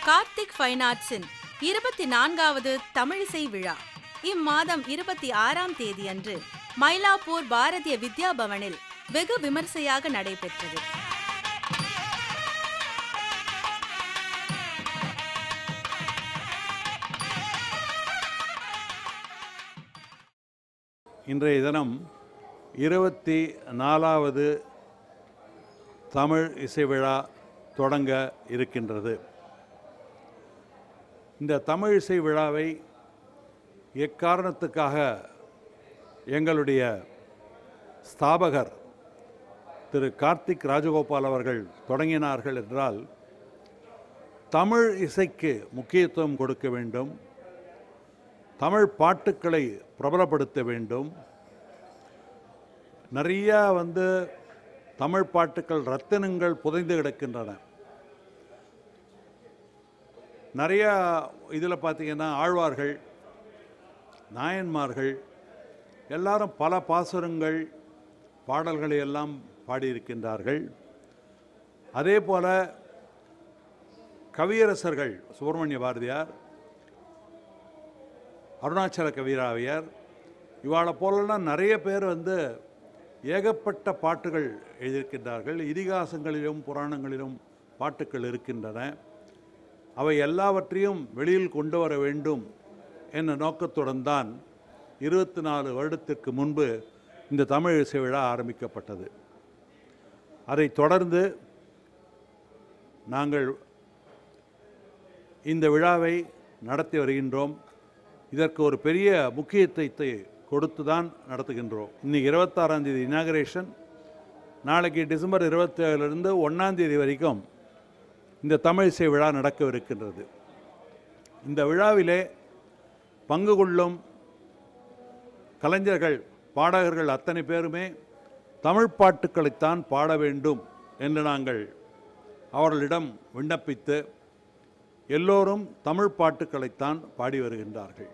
Karthik fine ஆர்ட்ஸின் இருபத்தி நான்காவது தமிழிசை விழா இம்மாதம் இருபத்தி ஆறாம் தேதியன்று மயிலாப்பூர் பாரதிய வித்யா பவனில் வெகு விமர்சையாக நடைபெற்றது இன்றைய தினம் இருபத்தி நாலாவது தமிழ் இசை விழா தொடங்க இருக்கின்றது இந்த தமிழ் இசை விழாவை எக்காரணத்துக்காக எங்களுடைய ஸ்தாபகர் திரு கார்த்திக் ராஜகோபால் அவர்கள் தொடங்கினார்கள் என்றால் தமிழ் இசைக்கு முக்கியத்துவம் கொடுக்க வேண்டும் தமிழ் பாட்டுக்களை பிரபலப்படுத்த வேண்டும் நிறைய வந்து தமிழ் பாட்டுக்கள் ரத்தினங்கள் புதைந்து கிடக்கின்றன நிறைய இதில் பார்த்தீங்கன்னா ஆழ்வார்கள் நாயன்மார்கள் எல்லாரும் பல பாசுரங்கள் பாடல்களை எல்லாம் பாடியிருக்கின்றார்கள் அதே போல கவியரசர்கள் சுப்பிரமணிய பாரதியார் அருணாச்சல கவிராவியர் இவாளை போலலாம் நிறைய பேர் வந்து ஏகப்பட்ட பாட்டுகள் எழுதியிருக்கின்றார்கள் இதிகாசங்களிலும் புராணங்களிலும் பாட்டுக்கள் இருக்கின்றன அவை எல்லாவற்றையும் வெளியில் கொண்டு வர வேண்டும் என்ற நோக்கத்துடன் தான் இருபத்தி நாலு வருடத்திற்கு முன்பு இந்த தமிழ் இசை விழா ஆரம்பிக்கப்பட்டது அதைத் தொடர்ந்து நாங்கள் இந்த விழாவை நடத்தி வருகின்றோம் இதற்கு ஒரு பெரிய முக்கியத்துவத்தை கொடுத்து தான் நடத்துகின்றோம் இன்னைக்கு இருபத்தாறாம் தேதி இனாகரேஷன் நாளைக்கு டிசம்பர் இருபத்தேழுலேருந்து ஒன்றாந்தேதி வரைக்கும் இந்த தமிழ் இசை விழா நடக்கவிருக்கின்றது இந்த விழாவிலே பங்கு கொள்ளும் கலைஞர்கள் பாடகர்கள் அத்தனை பேருமே தமிழ் பாட்டுக்களைத்தான் பாட வேண்டும் என்று நாங்கள் அவர்களிடம் விண்ணப்பித்து எல்லோரும் தமிழ் பாட்டுக்களைத்தான் பாடி வருகின்றார்கள்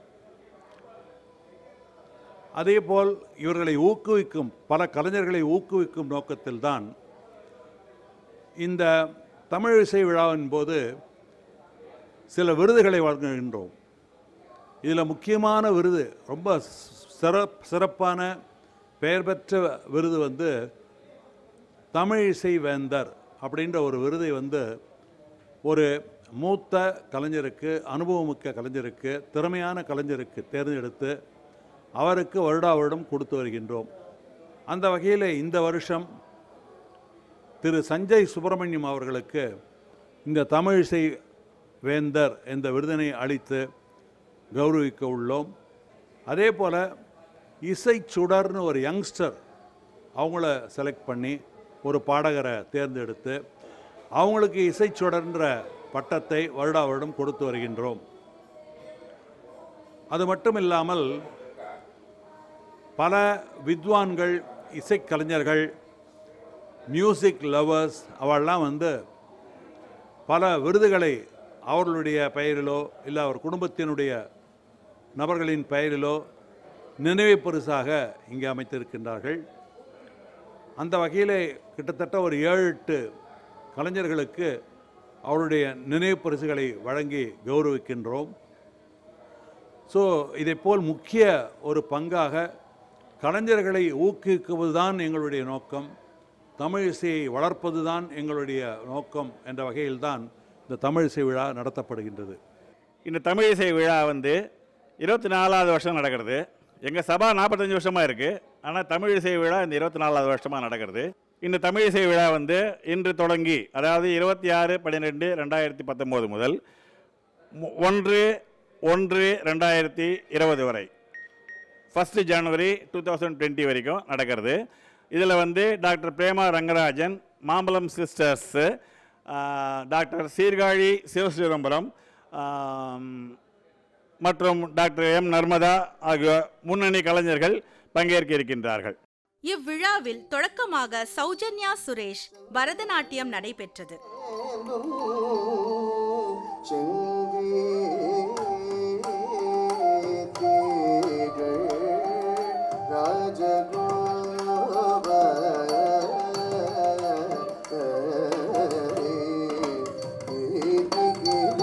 அதேபோல் இவர்களை ஊக்குவிக்கும் பல கலைஞர்களை ஊக்குவிக்கும் நோக்கத்தில்தான் இந்த தமிழ் இசை விழாவின் போது சில விருதுகளை வழங்குகின்றோம் இதில் முக்கியமான விருது ரொம்ப சிற சிறப்பான பெயர் பெற்ற விருது வந்து தமிழ் இசை வேந்தர் அப்படின்ற ஒரு விருதை வந்து ஒரு மூத்த கலைஞருக்கு அனுபவமிக்க கலைஞருக்கு திறமையான கலைஞருக்கு தேர்ந்தெடுத்து அவருக்கு வருடா வருடம் கொடுத்து வருகின்றோம் அந்த வகையில் இந்த வருஷம் திரு சஞ்சய் சுப்பிரமணியம் அவர்களுக்கு இந்த தமிழிசை வேந்தர் என்ற விருதினை அளித்து கௌரவிக்க உள்ளோம் அதே போல் இசை சுடர்னு ஒரு யங்ஸ்டர் அவங்கள செலக்ட் பண்ணி ஒரு பாடகரை தேர்ந்தெடுத்து அவங்களுக்கு இசைச்சுடர்ன்ற பட்டத்தை வருடா வருடம் கொடுத்து வருகின்றோம் அது மட்டும் இல்லாமல் பல வித்வான்கள் இசைக்கலைஞர்கள் மியூசிக் லவர்ஸ் அவெல்லாம் வந்து பல விருதுகளை அவர்களுடைய பெயரிலோ இல்லை அவர் குடும்பத்தினுடைய நபர்களின் பெயரிலோ நினைவு பரிசாக இங்கே அமைத்திருக்கின்றார்கள் அந்த வகையிலே கிட்டத்தட்ட ஒரு ஏழு எட்டு கலைஞர்களுக்கு அவருடைய நினைவு பரிசுகளை வழங்கி கௌரவிக்கின்றோம் ஸோ இதைப்போல் முக்கிய ஒரு பங்காக கலைஞர்களை ஊக்குவிக்குவதுதான் எங்களுடைய நோக்கம் தமிழ் இசையை வளர்ப்பதுதான் எங்களுடைய நோக்கம் என்ற வகையில்தான் இந்த தமிழ் இசை விழா நடத்தப்படுகின்றது இந்த தமிழ் இசை விழா வந்து இருபத்தி நாலாவது வருஷம் நடக்கிறது எங்கள் சபா நாற்பத்தஞ்சு வருஷமாக இருக்குது ஆனால் தமிழ் இசை விழா இந்த இருபத்தி நாலாவது வருஷமாக நடக்கிறது இந்த தமிழ் இசை விழா வந்து இன்று தொடங்கி அதாவது இருபத்தி ஆறு பன்னிரெண்டு ரெண்டாயிரத்தி பத்தொம்போது முதல் மு- ஒன்று ஒன்று ரெண்டாயிரத்தி இருபது வரை first January two thousand twenty வரைக்கும் நடக்கிறது இதில் வந்து doctor Prema Rangarajan Mambalam sisters doctor Sirkazhi Sivachidambaram ஆம், மற்றும் டாக்டர் எம் நர்மதா ஆகிய முன்னணி கலைஞர்கள் பங்கேற்க இருக்கின்றார்கள் இவ்விழாவில் தொடக்கமாக சௌஜன்யா சுரேஷ் பரதநாட்டியம் நடைபெற்றது ராஜகோப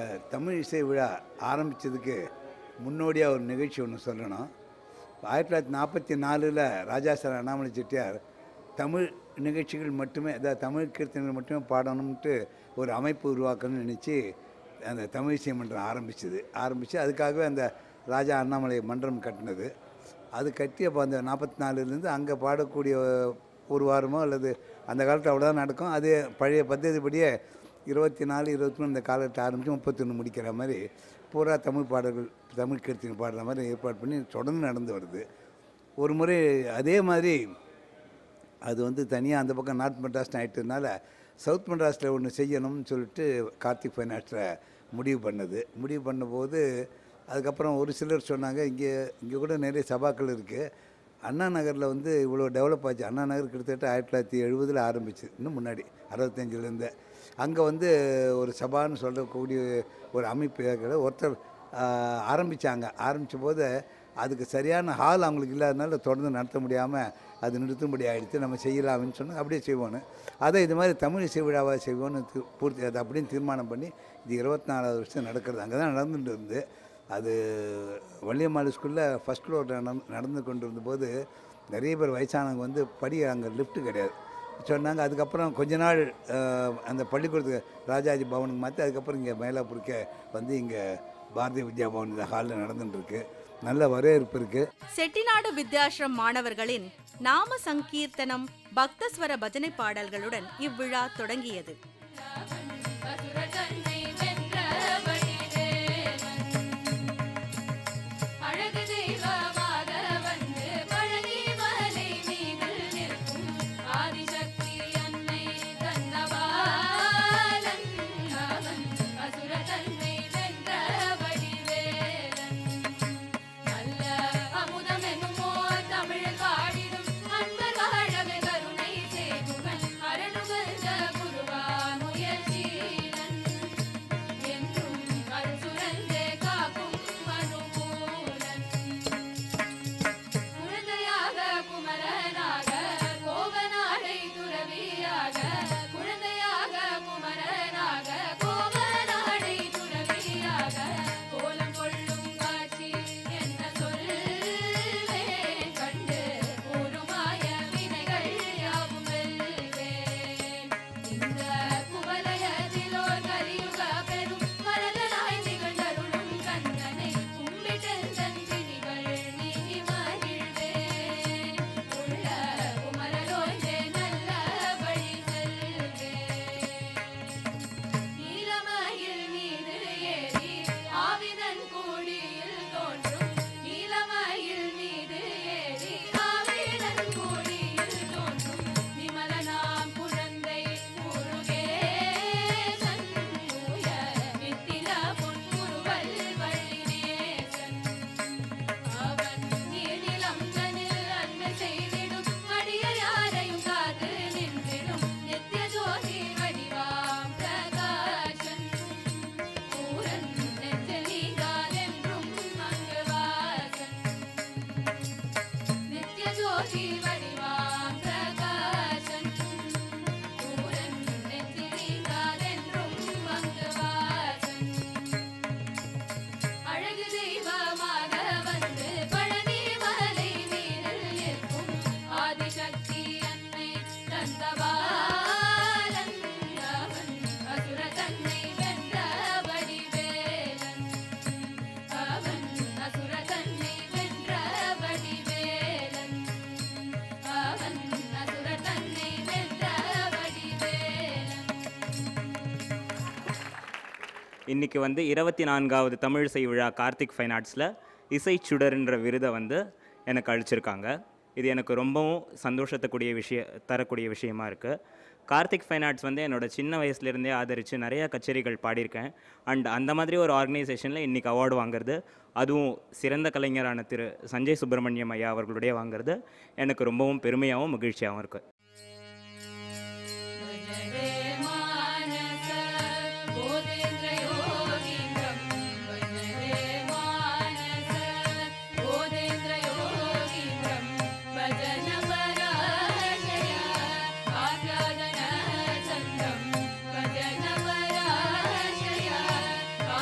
தமிழ் இசை விழா ஆரம்பித்ததுக்கு முன்னோடியாக ஒரு நிகழ்ச்சி ஒன்று சொல்லணும் ஆயிரத்தி தொள்ளாயிரத்தி நாற்பத்தி நாலில் ராஜா சார் அண்ணாமலை செட்டியார் தமிழ் நிகழ்ச்சிகள் மட்டுமே அதாவது தமிழ் கீர்த்தனைகள் மட்டுமே பாடணும்ட்டு ஒரு அமைப்பு உருவாக்கணும்னு நினச்சி அந்த தமிழ் இசை மன்றம் ஆரம்பிச்சது ஆரம்பித்து அதுக்காகவே அந்த ராஜா அண்ணாமலை மன்றம் கட்டினது அது கட்டி அப்போ அந்த நாற்பத்தி நாலுலேருந்து அங்கே பாடக்கூடிய ஒரு வாரமோ அல்லது அந்த காலத்தில் அவ்வளோதான் நடக்கும் அது பழைய பద్ధதிப்படியே இருபத்தி நாலு இருபத்தி மூணு இந்த காலத்தை ஆரம்பித்து முப்பத்தொன்று முடிக்கிற மாதிரி பூரா தமிழ் பாடல்கள் தமிழ் கீர்த்தனை பாடுற மாதிரி ஏற்பாடு பண்ணி தொடர்ந்து நடந்து வருது ஒரு முறை அதே மாதிரி அது வந்து தனியாக அந்த பக்கம் நார்த் மெட்ராஸ் ஆகிட்டதுனால சவுத் மெட்ராஸில் ஒன்று செய்யணும்னு சொல்லிட்டு கார்த்திக் ஃபைனான்ஸில் முடிவு பண்ணது முடிவு பண்ணும்போது அதுக்கப்புறம் ஒரு சிலர் சொன்னாங்க இங்கே இங்கே கூட நிறைய சபாக்கள் இருக்குது அண்ணா நகரில் வந்து இவ்வளோ டெவலப் ஆச்சு அண்ணா நகர் கிட்டத்தட்ட ஆயிரத்தி தொள்ளாயிரத்தி எழுபதில் ஆரம்பிச்சு இன்னும் முன்னாடி அறுபத்தஞ்சிலேருந்து அங்கே வந்து ஒரு சபான்னு சொல்லக்கூடிய ஒரு அமைப்பு இருக்கிற ஒருத்தர் ஆரம்பித்தாங்க ஆரம்பித்த போது அதுக்கு சரியான ஹால் அவங்களுக்கு இல்லாதனால தொடர்ந்து நடத்த முடியாமல் அது நிறுத்தும்படி ஆகிடுச்சு நம்ம செய்யலாம்னு சொன்னாங்க அப்படியே செய்வோன்னு அதை இது மாதிரி தமிழ் இசை விழாவாக செய்வோன்னு தி- பூர்த்தி அது அப்படின்னு தீர்மானம் பண்ணி இது இருபத்தி நாலாவது வருஷம் நடக்கிறது அங்கே தான் நடந்துட்டு இருந்து அது வள்ளியம்மாள் ஸ்கூலில் ஃபஸ்ட் ஃப்ளோர் நடந்து கொண்டு இருந்தபோது நிறைய பேர் வயசானவங்க வந்து படி அங்கே லிஃப்ட்டு கிடையாது சொன்னாங்க அதுக்கப்புறம் கொஞ்ச நாள் அஹ், அந்த பள்ளிக்கூடத்துக்கு ராஜாஜி பவனுக்கு மாற்றி அதுக்கப்புறம் இங்கே மயிலாப்பூருக்கே வந்து இங்கே பாரதிய வித்யா பவன் இந்த ஹாலில் நடந்துட்டு இருக்கு நல்ல வரவேற்பு இருக்குது செட்டிநாடு வித்யாஸ்ரம் மாணவர்களின் நாம சங்கீர்த்தனம் பக்தஸ்வர பஜனை பாடல்களுடன் இவ்விழா தொடங்கியது அசுரதன்னை வென்றபடி தேவன் அழகு தெய்வமாக வந்து பழனி மலை மீதில் நிற்கும் ஆதிசக்தி அன்னை தன்னபாலன் அவன் அசுரதன்னை வென்றபடி வேலன் நல்ல அமுதம் என்னுமோ தமிழ் பாடிடும் அன்பர் வாழவே கருணை செய்குவன் அரணுகந்த குருவான் முயற்சீலன் என்றும் அருசுரந்தே காக்கும் மனுமூலன் குழந்தையாக குமரனாக கோவனாடை துறவியாக குழந்தையாக குமரனாக கோவனாடை துறவியாக கோலம் கொள்ளும் காட்சி என்ன சொல்வேன் கண்டு கூறுமாய வினைகள் யாவும் வெல்வேன் இந்த குவலயத்திலோர் கலியுக பெரும் வரதனாய் திகழ்ந்தருளும் கண்ணனை கும்பிட்டென் தன் பிணிகள் நீங்கி மகிழ்வேன் உள்ள குமரலோய்ந்தே நல்ல வழி செல்வேன் நீலமயில் மீது ஏறி ஆவினன் கூடியில் தோன்றும் நீலமயில் மீது ஏறி ஆவினன் கூடியில் தோன்றும் விமலனாம் குழந்தை முருகேசன் ஊய நித்தில பொன்முருவல் வள்ளினேசன் அவன் நீர்நிலம் தனில் அன்பு செய்திடும் அடியர் யாரையும் காத்து நின்றிடும் நித்திய ஜோதி வடிவாம் பிரகாசன் பூரன் நெஞ்சில் நீங்காதென்றும் அங்கு வாசன் நித்திய ஜோதி வடிவாம் பிரகாசன் பூரன் நெஞ்சில் நீங்காதென்றும் அங்கு வாசன் அழகு தெய்வமாக வந்து பழனி மலை மீதில் நிற்கும் ஆதிசக்தி அன்னை தந்தபாலன் அவன் அசுர தன்னை வென்றபடி வேலன் அவன் அசுர தன்னை வென்றபடி வேலன் அவன் அசுர தன்னை வென்றபடி வேலன் இன்னைக்கு வந்து இருபத்தி நான்காவது தமிழிசை விழா கார்த்திக் ஃபைன் ஆர்ட்ஸில் இசை சுடர்ன்ற விருதை வந்து எனக்கு அளிச்சிருக்காங்க இது எனக்கு ரொம்பவும் சந்தோஷத்தக்கூடிய விஷய தரக்கூடிய விஷயமா இருக்குது கார்த்திக் ஃபைன் ஆர்ட்ஸ் வந்து என்னோட சின்ன வயசுலேருந்தே ஆதரித்து நிறையா கச்சேரிகள் பாடியிருக்கேன் அண்ட் அந்த மாதிரி ஒரு ஆர்கனைசேஷனில் இன்றைக்கி அவார்டு வாங்குறது அதுவும் சிறந்த கலைஞரான திரு சஞ்சய் சுப்பிரமணியம் ஐயா அவர்களுடைய வாங்குறது எனக்கு ரொம்பவும் பெருமையாகவும் மகிழ்ச்சியாகவும் இருக்குது भजरे मानस बोधेन्द्रयोगीन्द्रं भजरे मानस बोधेन्द्रयोगीन्द्रं भजन पराशय आज्ञादनचन्द्रं भजन पराशय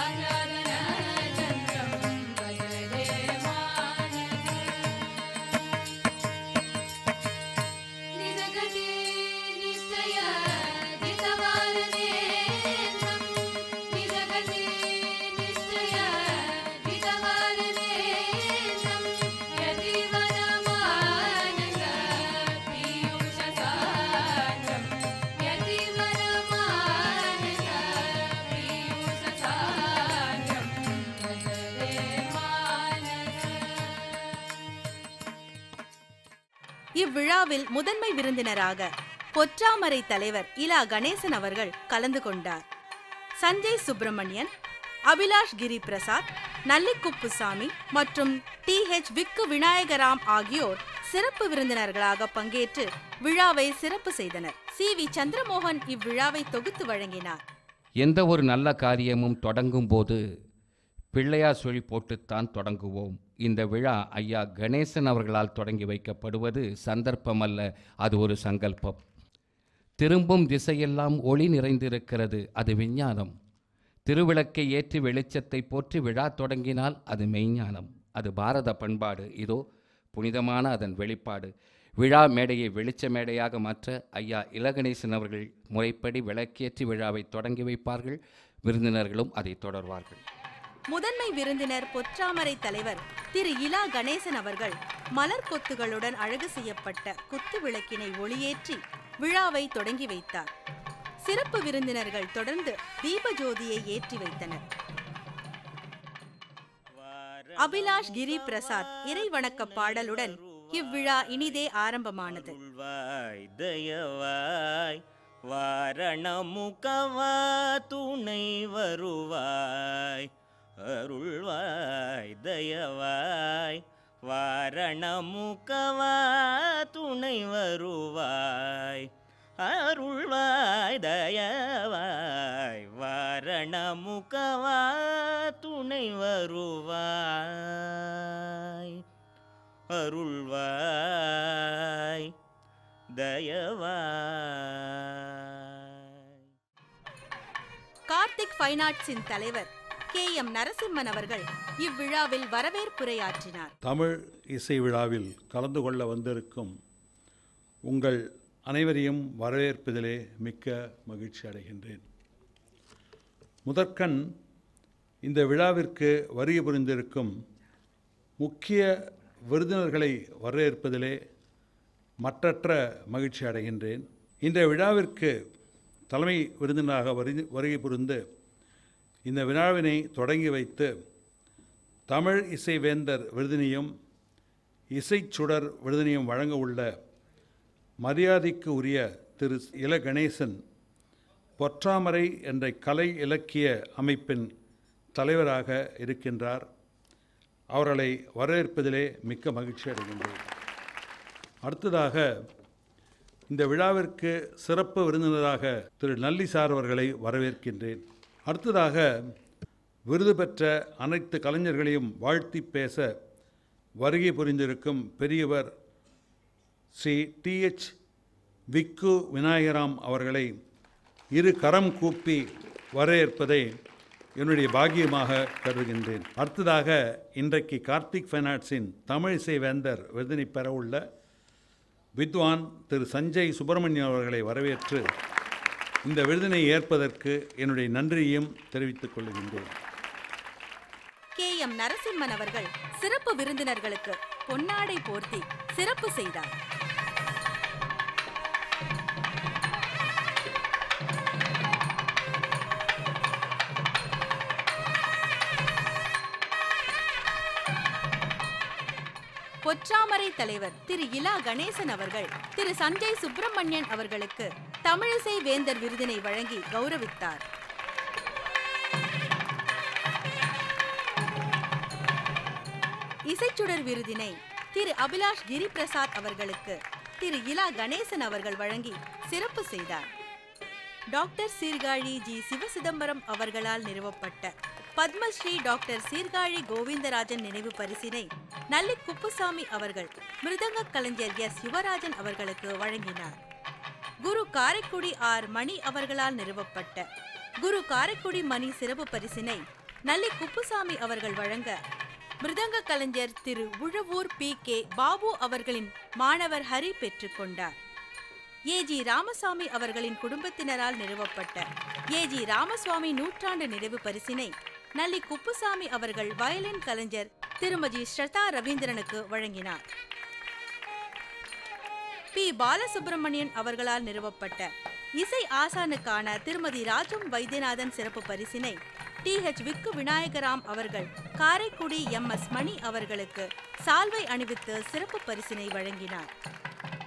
இவ்விழாவில் முதன்மை விருந்தினராக பொற்றாமரை தலைவர் இலா கணேசன் அவர்கள் கலந்து கொண்டார் சஞ்சய் சுப்பிரமணியன் அபிலாஷ் கிரி பிரசாத் நல்லிக்குப்புசாமி மற்றும் டி ஹெச் விக்கு விநாயகராம் ஆகியோர் சிறப்பு விருந்தினர்களாக பங்கேற்று விழாவை சிறப்பு செய்தனர் சி வி சந்திரமோகன் இவ்விழாவை தொகுத்து வழங்கினார் எந்த ஒரு நல்ல காரியமும் தொடங்கும் போது பிள்ளையார் சொல்லி போட்டுத்தான் தொடங்குவோம் இந்த விழா ஐயா கணேசன் அவர்களால் தொடங்கி வைக்கப்படுவது சந்தர்ப்பமல்ல அது ஒரு சங்கல்பம் திரும்பும் திசையெல்லாம் ஒளி நிறைந்திருக்கிறது அது விஞ்ஞானம் திருவிளக்கை ஏற்றி வெளிச்சத்தை போற்றி விழா தொடங்கினால் அது மெய்ஞானம் அது பாரத பண்பாடு இதோ புனிதமான அதன் வெளிப்பாடு விழா மேடையை வெளிச்ச மேடையாக மாற்ற ஐயா இலகணேசன் அவர்கள் முறைப்படி விளக்கேற்றி விழாவை தொடங்கி வைப்பார்கள் விருந்தினர்களும் அதை தொடர்வார்கள் முதன்மை விருந்தினர் பொற்றாமரை தலைவர் திரு இலா கணேசன் அவர்கள் மலர் கொத்துகளுடன் அழகு செய்யப்பட்ட குத்து விளக்கினை ஒளியேற்றி விழாவை தொடங்கி வைத்தார் சிறப்பு விருந்தினர்கள் தொடர்ந்து தீபஜோதியை ஏற்றி வைத்தனர் அபிலாஷ் கிரி பிரசாத் இறை வணக்க பாடலுடன் இவ்விழா இனிதே ஆரம்பமானது அருள்வாய் தயவாய் வாரணமுகவா துணை வருவாய் அருள்வாய் தயவாய் வாரணமுகவா துணை வருவாய் அருள்வாய் தயவாய் வாரணமுகவா துணை வருவாய் அருள்வாய் தயவாய் கார்த்திக் ஃபைன் ஆர்ட்ஸின் தலைவர் கே எம் நரசிம்மன் அவர்கள் இவ்விழாவில் வரவேற்புரையாற்றினார் தமிழ் இசை விழாவில் கலந்து கொள்ள வந்திருக்கும் உங்கள் அனைவரையும் வரவேற்பதிலே மிக்க மகிழ்ச்சி அடைகின்றேன் முதற்கண் இந்த விழாவிற்கு வருகை புரிந்திருக்கும் முக்கிய விருந்தினர்களை வரவேற்பதிலே மற்றற்ற மகிழ்ச்சி அடைகின்றேன் இந்த விழாவிற்கு தலைமை விருந்தினராக வருகை வருகை புரிந்து இந்த விழாவினை தொடங்கி வைத்து தமிழ் இசைவேந்தர் விருதினையும் இசைச்சுடர் விருதினையும் வழங்க உள்ள மரியாதைக்கு உரிய திரு இல கணேசன் பொற்றாமரை என்ற கலை இலக்கிய அமைப்பின் தலைவராக இருக்கின்றார் அவர்களை வரவேற்பதிலே மிக்க மகிழ்ச்சி அடைகின்றேன் அடுத்ததாக இந்த விழாவிற்கு சிறப்பு விருந்தினராக திரு நல்லி சார் அவர்களை வரவேற்கின்றேன் அடுத்ததாக விருது பெற்ற அனைத்து கலைஞர்களையும் வாழ்த்தி பேச வருகை புரிந்திருக்கும் பெரியவர் ஸ்ரீ டிஎச் விக்கு விநாயகராம் அவர்களை இரு கரம் கூப்பி வரவேற்பதை என்னுடைய பாக்கியமாக கருதுகின்றேன் அடுத்ததாக இன்றைக்கு கார்த்திக் ஃபைனான்ஸின் தமிழிசை வேந்தர் விருதினை பெறவுள்ள வித்வான் திரு சஞ்சய் சுப்பிரமணியம் அவர்களை வரவேற்று இந்த விருதினை ஏற்பதற்கு என்னுடைய நன்றியையும் தெரிவித்துக் கொள்கின்றேன் கே எம் நரசிம்மன் அவர்கள் சிறப்பு விருந்தினர்களுக்கு பொன்னாடை போர்த்தி சிறப்பு செய்தார் பொற்றாமரை தலைவர் திரு இலா கணேசன் அவர்கள் திரு சஞ்சய் சுப்பிரமணியன் அவர்களுக்கு தமிழிசை வேந்தர் விருதினை வழங்கி கௌரவித்தார் இசைச்சுடர் விருதினை திரு அபிலாஷ் கிரிபிரசாத் அவர்களுக்கு திரு இலா கணேசன் அவர்கள் வழங்கி சிறப்பு செய்தார் டாக்டர் சீர்காழி ஜி சிவசிதம்பரம் அவர்களால் நிறுவப்பட்ட பத்மஸ்ரீ டாக்டர் சீர்காழி கோவிந்தராஜன் நினைவு பரிசினை நல்லி குப்புசாமி அவர்கள் மிருதங்க கலைஞர் எஸ் யுவராஜன் அவர்களுக்கு வழங்கினார் குரு காரைக்குடி ஆர் மணி அவர்களால் நிறுவப்பட்ட குரு காரைக்குடி மணி சிறப்பு பரிசினை நல்லி குப்புசாமி அவர்கள் வழங்க மிருதங்க கலைஞர் திரு உழவூர் பி கே பாபு அவர்களின் மாணவர் ஹரி பெற்றுக்கொண்டார் ஏஜி ராமசாமி அவர்களின் குடும்பத்தினரால் நிறுவப்பட்ட ஏஜி ராமசுவாமி நூற்றாண்டு நிறைவு பரிசினை நல்லி குப்புசாமி அவர்கள் வயலின் கலைஞர் திருமதி ஸ்ரதா ரவீந்திரனுக்கு வழங்கினார் பி பாலசுப்பிரமணியன் அவர்களால் நிறுவப்பட்ட இசை ஆசானுக்கான திருமதி ராஜம் வைத்தியநாதன் சிறப்பு பரிசினை டி ஹெச் விக்கு விநாயகராம் அவர்கள் காரைக்குடி எம் எஸ் மணி அவர்களுக்கு சால்வை அணிவித்து சிறப்பு பரிசினை வழங்கினார்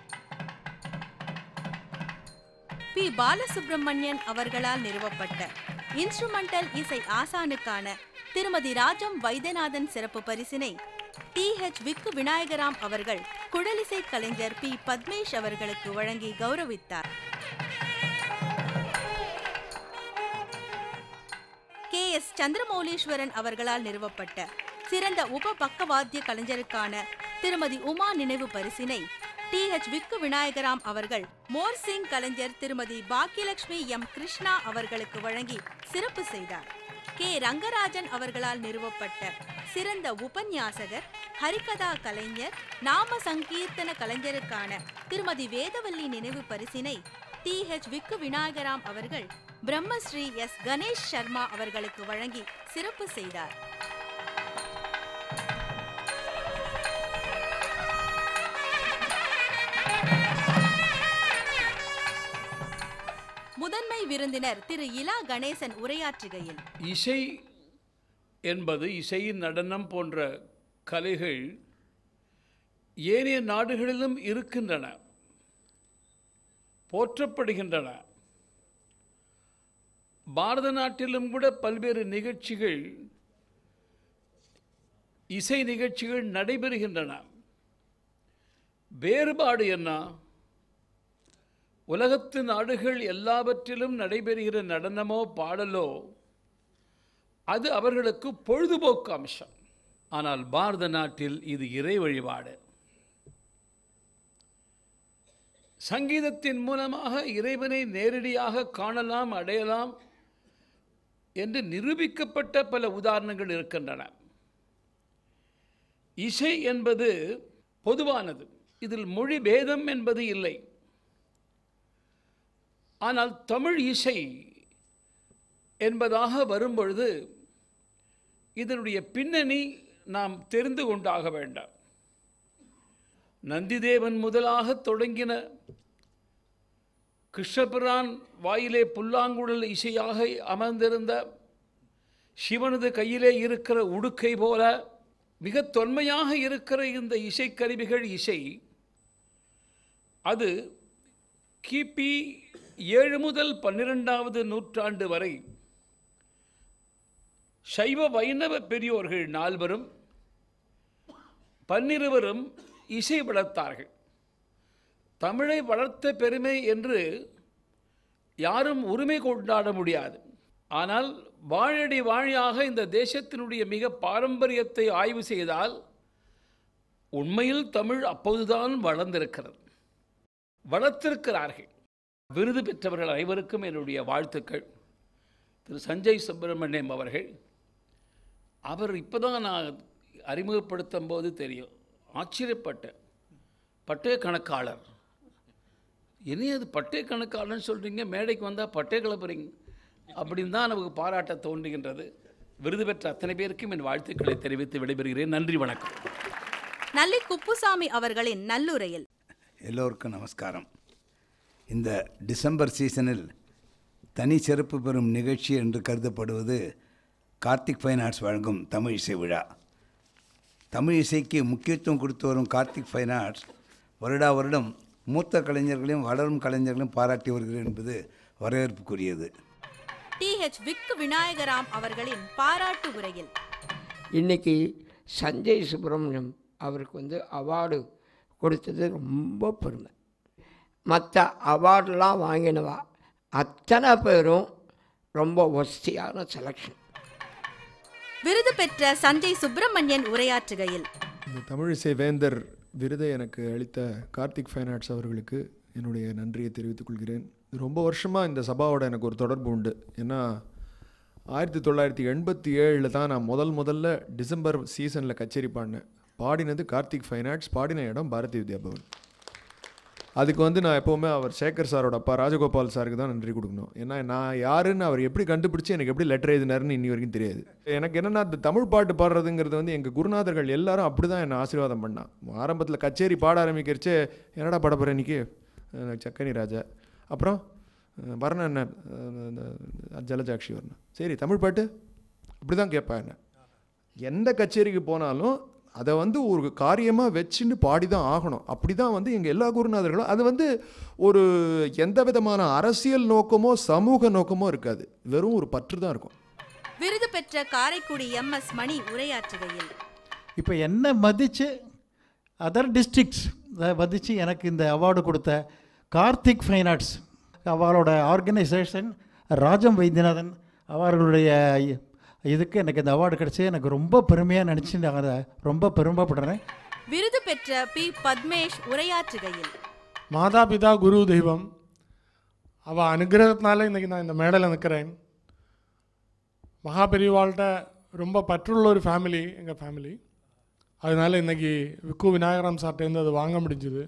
பி பாலசுப்ரமணியன் அவர்களால் நிறுவப்பட்ட இன்ஸ்ட்ருமெண்டல் இசை ஆசானுக்கான திருமதி ராஜம் வைத்தியநாதன் சிறப்பு பரிசினை டி ஹெச் விக்கு விநாயகராம் அவர்கள் குழலிசை கலைஞர் பி பத்மேஷ் அவர்களுக்கு வழங்கி கௌரவித்தார் கே எஸ் சந்திரமௌலீஸ்வரன் அவர்களால் நிறுவப்பட்ட சிறந்த உப பக்கவாத்திய கலைஞருக்கான திருமதி உமா நினைவு பரிசினை டி எச் விக்கு விநாயகராம் அவர்கள் மோர் சிங் கலைஞர் திருமதி பாக்கியலட்சுமி எம் கிருஷ்ணா அவர்களுக்கு வழங்கி சிறப்பு செய்தார் கே ரங்கராஜன் அவர்களால் நிறுவப்பட்ட சிறந்த உபன்யாசகர் ஹரிகதா கலைஞர் நாம சங்கீர்த்தன கலைஞருக்கான திருமதி வேதவல்லி நினைவு பரிசினை டி ஹெச் விக்கு விநாயகராம் அவர்கள் பிரம்மஸ்ரீ எஸ் கணேஷ் சர்மா அவர்களுக்கு வழங்கி சிறப்பு செய்தார் முதன்மை விருந்தினர் திரு இலா கணேசன் உரையாற்றுகையில் இசை என்பது இசையின் நடனம் போன்ற கலைகள் ஏனைய நாடுகளிலும் இருக்கின்றன போற்றப்படுகின்றன பாரத நாட்டிலும் கூட பல்வேறு நிகழ்ச்சிகள் இசை நிகழ்ச்சிகள் நடைபெறுகின்றன வேறுபாடு என்ன உலகத்து நாடுகள் எல்லாவற்றிலும் நடைபெறுகிற நடனமோ பாடலோ அது அவர்களுக்கு பொழுதுபோக்கு அம்சம் ஆனால் பாரத நாட்டில் இது இறை வழிபாடு சங்கீதத்தின் மூலமாக இறைவனை நேரடியாக காணலாம் அடையலாம் என்று நிரூபிக்கப்பட்ட பல உதாரணங்கள் இருக்கின்றன இசை என்பது பொதுவானது இதில் மொழி பேதம் என்பது இல்லை ஆனால் தமிழ் இசை என்பதாக வரும்பொழுது இதனுடைய பின்னணி நாம் தெரிந்து கொண்டாக வேண்டாம் நந்திதேவன் முதலாக தொடங்கின கிருஷ்ணபிரான் வாயிலே புல்லாங்குழல் இசையாக அமர்ந்திருந்த சிவனது கையிலே இருக்கிற உடுக்கை போல மிக தொன்மையாக இருக்கிற இந்த இசைக்கருவிகள் இசை அது கிபி ஏழு முதல் பன்னிரெண்டாவது நூற்றாண்டு வரை சைவ வைணவ பெரியோர்கள் நால்வரும் பன்னிருவரும் இசை வளர்த்தார்கள் தமிழை வளர்த்த பெருமை என்று யாரும் உரிமை கொண்டாட முடியாது ஆனால் வாழடி வாழியாக இந்த தேசத்தினுடைய மிக பாரம்பரியத்தை ஆய்வு செய்தால் உண்மையில் தமிழ் அப்போதுதான் வளர்ந்திருக்கிறது வளர்த்திருக்கிறார்கள் விருது பெற்றவர்கள் அனைவருக்கும் என்னுடைய வாழ்த்துக்கள் திரு சஞ்சய் சுப்பிரமணியம் அவர்கள் அவர் இப்போ தான் நான் அறிமுகப்படுத்தும் போது தெரியும் ஆச்சரியப்பட்டேன் பட்டய கணக்காளர் என்ன அது பட்டய கணக்காளர்னு சொல்கிறீங்க மேடைக்கு வந்தால் பட்டய கிளப்புறீங்க அப்படின்னு தான் நமக்கு பாராட்ட தோன்றுகின்றது விருது பெற்ற அத்தனை பேருக்கும் என் வாழ்த்துக்களை தெரிவித்து விடைபெறுகிறேன் நன்றி வணக்கம் நல்லி குப்புசாமி அவர்களின் நல்லுரையில் எல்லோருக்கும் நமஸ்காரம் இந்த டிசம்பர் சீசனில் தனி சிறப்பு பெறும் நிகழ்ச்சி என்று கருதப்படுவது கார்த்திக் ஃபைன் ஆர்ட்ஸ் வழங்கும் தமிழ் இசை விழா தமிழ் இசைக்கு முக்கியத்துவம் கொடுத்து வரும் கார்த்திக் ஃபைன் ஆர்ட்ஸ் வருடா வருடம் மூத்த கலைஞர்களையும் வளரும் கலைஞர்களையும் பாராட்டி வருகிறது என்பது வரவேற்புக்குரியது டி ஹெச் விக்கு விநாயகராம் அவர்களின் பாராட்டு உரையில் இன்னைக்கு சஞ்சய் சுப்பிரமணியம் அவருக்கு வந்து அவார்டு கொடுத்தது ரொம்ப பெருமை மற்ற அவார்டெலாம் வாங்கினவா அத்தனை பேரும் ரொம்ப ஒஸ்தியான செலெக்ஷன் விருது பெற்ற சஞ்சய் சுப்பிரமணியன் உரையாற்றுகையில் இந்த தமிழிசை வேந்தர் விருதை எனக்கு அளித்த கார்த்திக் ஃபைன் ஆர்ட்ஸ் அவர்களுக்கு என்னுடைய நன்றியை தெரிவித்துக் கொள்கிறேன் இது ரொம்ப வருஷமாக இந்த சபாவோட எனக்கு ஒரு தொடர்பு உண்டு ஏன்னா ஆயிரத்தி தொள்ளாயிரத்தி எண்பத்தி ஏழில் தான் நான் முதல் முதல்ல டிசம்பர் சீசனில் கச்சேரி பாடினேன் பாடினது கார்த்திக் ஃபைன் ஆர்ட்ஸ் பாடின இடம் பாரதி வித்யா பவன் அதுக்கு வந்து நான் எப்போவுமே அவர் சேகர் சாரோட அப்பா ராஜகோபால் சாருக்கு தான் நன்றி கொடுக்கணும் ஏன்னா நான் யாருன்னு அவர் எப்படி கண்டுபிடிச்சி எனக்கு எப்படி லெட்டர் எழுதினாருன்னு இன்னி வரைக்கும் தெரியாது எனக்கு என்னென்னா இந்த தமிழ் பாட்டு பாடுறதுங்கிறது வந்து எங்கள் குருநாதர்கள் எல்லாரும் அப்படி தான் என்னை ஆசீர்வாதம் பண்ணான் ஆரம்பத்தில் கச்சேரி பாட ஆரம்பிக்கிறச்சே என்னடா பாட போகிற இன்னைக்கு அஹ் சக்கனி ராஜா அப்புறம் அஹ் வர்ணன் என்ன அஹ் இந்த ஜலஜாக்ஷி வர்ணன் சரி தமிழ் பாட்டு அப்படி தான் கேட்பேன் என்ன எந்த கச்சேரிக்கு போனாலும் அதை வந்து ஒரு காரியமாக வச்சுன்னு பாடி தான் ஆகணும் அப்படி தான் வந்து எங்கள் எல்லா குருநாதர்களும் அது வந்து ஒரு எந்த விதமான அரசியல் நோக்கமோ சமூக நோக்கமோ இருக்காது வெறும் ஒரு பற்று தான் இருக்கும் விருது பெற்ற காரைக்குடி எம் எஸ் மணி உரையாற்றுகையில் இப்போ என்ன மதித்து அதர் டிஸ்ட்ரிக்ட்ஸ் மதித்து எனக்கு இந்த அவார்டு கொடுத்த கார்த்திக் ஃபைன் ஆர்ட்ஸ் அவளோட ஆர்கனைசேஷன் ராஜம் வைத்தியநாதன் அவர்களுடைய இதுக்கு எனக்கு இந்த அவார்டு கிடச்சி எனக்கு ரொம்ப பெருமையாக நினச்சி நான் அதை ரொம்ப பெருமைப்படுறேன் விருது பெற்ற பி பத்மேஷ் உரையாற்றுகையில் மாதாபிதா குரு தெய்வம் அவள் அனுகிரகத்தினால இன்றைக்கி நான் இந்த மேடையில் நிற்கிறேன் மகாபெரிவாள்கிட்ட ரொம்ப பற்றுள்ள ஒரு ஃபேமிலி எங்கள் ஃபேமிலி அதனால் இன்றைக்கி விக்கு விநாயகராம் சார்ட்டேருந்து அது வாங்க முடிஞ்சுது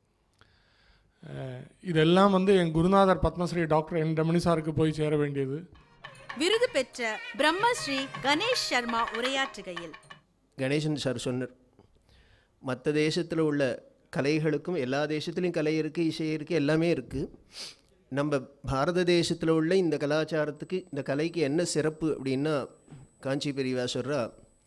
அஹ், இதெல்லாம் வந்து என் குருநாதர் பத்மஸ்ரீ டாக்டர் என் ரமணி சாருக்கு போய் சேர வேண்டியது விருது பெற்ற பிரம்மஸ்ரீ கணேஷ் சர்மா உரையாற்றுகையில் கணேசன் சார் சொன்னார் மற்ற தேசத்தில் உள்ள கலைகளுக்கும் எல்லா தேசத்துலேயும் கலை இருக்குது இசை இருக்குது எல்லாமே இருக்குது நம்ம பாரத தேசத்தில் உள்ள இந்த கலாச்சாரத்துக்கு இந்த கலைக்கு என்ன சிறப்பு அப்படின்னா காஞ்சி பெரியவா சொல்கிறா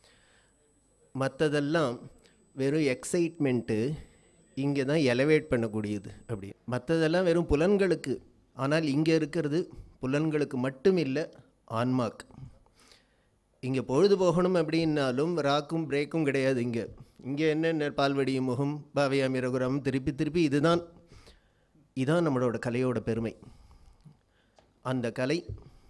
மற்றதெல்லாம் வெறும் எக்ஸைட்மெண்ட்டு இங்கே தான் எலவேட் பண்ணக்கூடியது அப்படி மற்றதெல்லாம் வெறும் புலன்களுக்கு ஆனால் இங்கே இருக்கிறது புலன்களுக்கு மட்டும் இல்லை ஆன்மாக்கு இங்கே பொழுது போகணும் அப்படின்னாலும் ராக்கும் பிரேக்கும் கிடையாது இங்கே இங்கே என்ன பால்வடியும் முகம் பாவையாமி ரகுராம் திருப்பி திருப்பி இதுதான் இதான் நம்மளோட கலையோட பெருமை அந்த கலை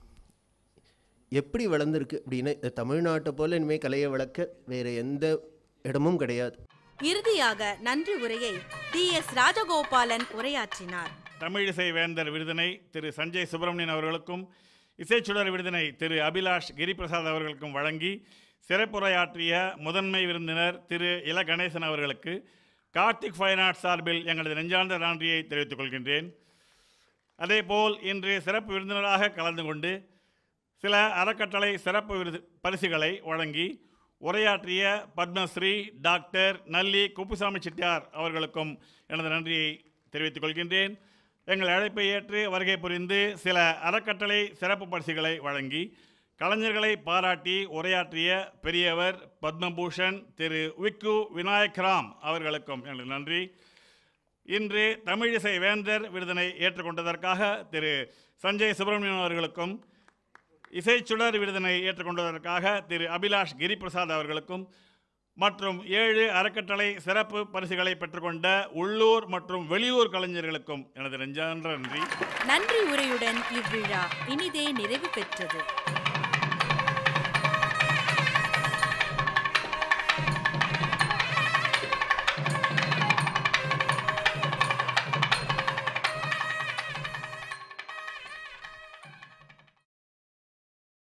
எப்படி வளர்ந்துருக்கு அப்படின்னு இந்த தமிழ்நாட்டை போல் இனிமேல் கலையை வளர்க்க வேறு எந்த இடமும் கிடையாது இறுதியாக நன்றி உரையை டி எஸ் ராஜகோபாலன் உரையாற்றினார் தமிழிசை வேந்தர் விருதினை திரு சஞ்சய் சுப்பிரமணியன் அவர்களுக்கும் இசைச்சுடர் விருதினை திரு அபிலாஷ் கிரிபிரசாத் அவர்களுக்கும் வழங்கி சிறப்புரையாற்றிய முதன்மை விருந்தினர் திரு இல கணேசன் அவர்களுக்கு கார்த்திக் ஃபைன் ஆர்ட்ஸ் சார்பில் எங்களது நெஞ்சார்ந்த நன்றியை தெரிவித்துக் கொள்கின்றேன் அதேபோல் இன்று சிறப்பு விருந்தினராக கலந்து கொண்டு சில அறக்கட்டளை சிறப்பு விருது பரிசுகளை வழங்கி உரையாற்றிய பத்மஸ்ரீ டாக்டர் நல்லி குப்புசாமி செட்டியார் அவர்களுக்கும் எனது நன்றியை தெரிவித்துக் கொள்கின்றேன் எங்கள் அழைப்பை ஏற்று வருகை புரிந்து சில அறக்கட்டளை சிறப்பு பரிசுகளை வழங்கி கலைஞர்களை பாராட்டி உரையாற்றிய பெரியவர் பத்மபூஷன் திரு விக்கு விநாயக் ராம் அவர்களுக்கும் எனது நன்றி இன்று தமிழிசை வேந்தர் விருதினை ஏற்றுக்கொண்டதற்காக திரு சஞ்சய் சுப்பிரமணியன் அவர்களுக்கும் இசைச்சுடர் விருதினை ஏற்றுக்கொண்டதற்காக திரு அபிலாஷ் கிரிபிரசாத் அவர்களுக்கும் மற்றும் ஏழு அறக்கட்டளை சிறப்பு பரிசுகளை பெற்றுக்கொண்ட உள்ளூர் மற்றும் வெளியூர் கலைஞர்களுக்கும் எனது நெஞ்சார்ந்த நன்றி நன்றி உரையுடன் இவ்விழா இனிதே நிறைவு பெற்றது